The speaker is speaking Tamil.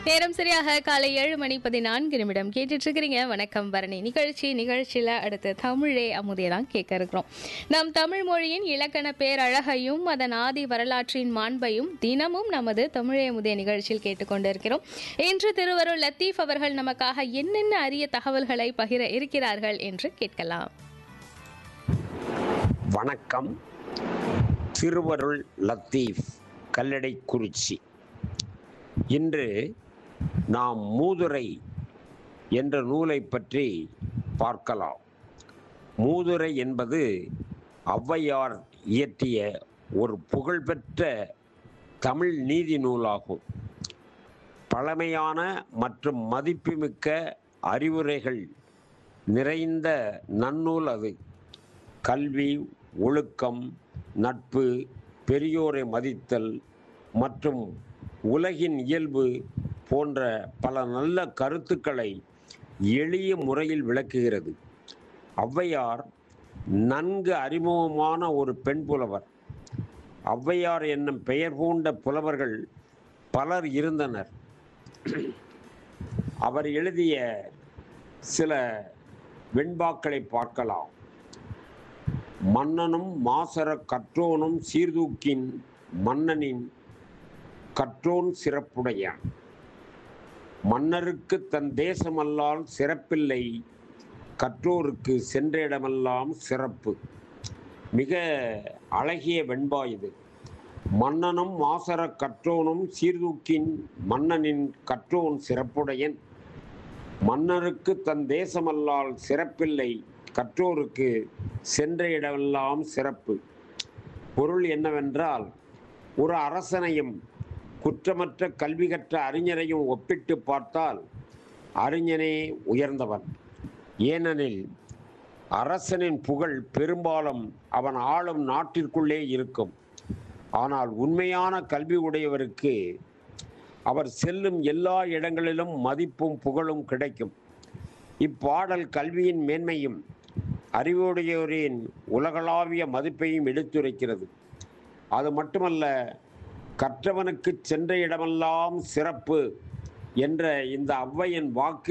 நேரம் சரியாக காலை ஏழு மணி பதினான்கு நிமிடம் கேட்டுட்டு இருக்கிறீங்க வணக்கம் பரணி நிகழ்ச்சி நிகழ்ச்சியில அடுத்து தமிழே அமுதே தான் கேட்க இருக்கிறோம் நம் தமிழ் மொழியின் இலக்கண பேரழகையும் அதன் ஆதி வரலாற்றின் மாண்பையும் தினமும் நமது தமிழே அமுதே நிகழ்ச்சியில் கேட்டுக்கொண்டிருக்கிறோம் இன்று திருவருள் லத்தீப் அவர்கள் நமக்காக என்னென்ன அரிய தகவல்களை பகிர இருக்கிறார்கள் என்று கேட்கலாம் வணக்கம் திருவருள் லத்தீஃப் கல்லடைக்குறிச்சி இன்று நாம் மூதுரை என்ற நூலை பற்றி பார்க்கலாம் மூதுரை என்பது ஔவையார் இயற்றிய ஒரு புகழ்பெற்ற தமிழ் நீதி நூலாகும் பழமையான மற்றும் மதிப்புமிக்க அறிவுரைகள் நிறைந்த நன்னூல் அது கல்வி ஒழுக்கம் நட்பு பெரியோரை மதித்தல் மற்றும் உலகின் இயல்பு போன்ற பல நல்ல கருத்துக்களை எளிய முறையில் விளக்குகிறது ஔவையார் நன்கு அறிமுகமான ஒரு பெண் புலவர் ஔவையார் என்னும் பெயர் பூண்ட புலவர்கள் பலர் இருந்தனர் அவர் எழுதிய சில வெண்பாக்களை பார்க்கலாம் மன்னனும் மாசர கற்றோனும் சீர்தூக்கின் மன்னனின் கற்றோன் சிறப்புடையான் மன்னருக்கு தன் தேசமல்லால் சிறப்பில்லை கற்றோருக்கு சென்ற இடமெல்லாம் சிறப்பு மிக அழகிய வெண்பா இது மன்னனும் மாசர கற்றோனும் சீர்தூக்கின் மன்னனின் கற்றோன் சிறப்புடையன் மன்னருக்கு தன் தேசமல்லால் சிறப்பில்லை கற்றோருக்கு சென்ற இடமெல்லாம் சிறப்பு பொருள் என்னவென்றால் ஒரு அரசனையும் குற்றமற்ற கல்வி கற்ற அறிஞரையும் ஒப்பிட்டு பார்த்தால் அறிஞனே உயர்ந்தவன் ஏனெனில் அரசனின் புகழ் பெரும்பாலும் அவன் ஆளும் நாட்டிற்குள்ளே இருக்கும் ஆனால் உண்மையான கல்வி உடையவருக்கு அவர் செல்லும் எல்லா இடங்களிலும் மதிப்பும் புகழும் கிடைக்கும் இப்பாடல் கல்வியின் மேன்மையும் அறிவுடையோரின் உலகளாவிய மதிப்பையும் எடுத்துரைக்கிறது அது மட்டுமல்ல கற்றவனுக்கு சென்ற இடமெல்லாம் சிறப்பு என்ற இந்த ஔவையின் வாக்கு